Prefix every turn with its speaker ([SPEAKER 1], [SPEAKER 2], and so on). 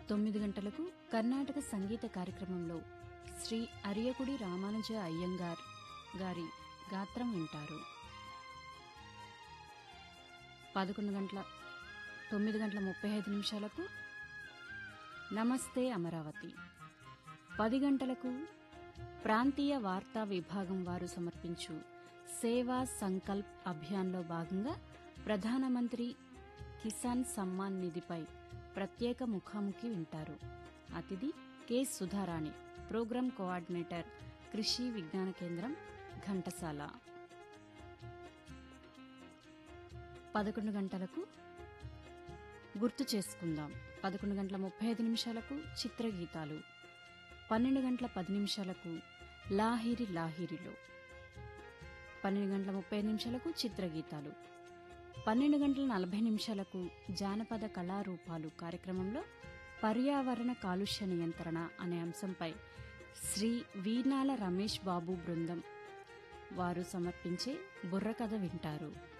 [SPEAKER 1] తొమ్మిది గంటలకు కర్ణాటక సంగీత కార్యక్రమంలో శ్రీ అరియకుడి రామానుజ అయ్యంగార్ గారి గాత్రం వింటారు పదకొండు గంటల తొమ్మిది గంటల ముప్పై ఐదు నిమిషాలకు నమస్తే అమరావతి పది గంటలకు ప్రాంతీయ వార్తా విభాగం వారు సమర్పించు సేవా సంకల్ప్ అభియాన్లో భాగంగా ప్రధానమంత్రి కిసాన్ సమ్మాన్ నిధిపై ప్రత్యేక ముఖాముఖి వింటారు అతిథి కె సుధారాణి ప్రోగ్రాం కోఆర్డినేటర్ కృషి విజ్ఞాన కేంద్రం ఘంటసాల పదకొండు గంటలకు గుర్తు చేసుకుందాం పదకొండు గంటల ముప్పై ఐదు నిమిషాలకు చిత్రగీతాలు పన్నెండు గంటల పది నిమిషాలకు లాహిరి లాహిరిలో పన్నెండు గంటల ముప్పై ఐదు నిమిషాలకు చిత్రగీతాలు పన్నెండు గంటల నలభై నిమిషాలకు జానపద కళారూపాలు కార్యక్రమంలో పర్యావరణ కాలుష్య నియంత్రణ అనే అంశంపై శ్రీ వీణాల రమేష్ బాబు బృందం వారు సమర్పించే బుర్రకథ వింటారు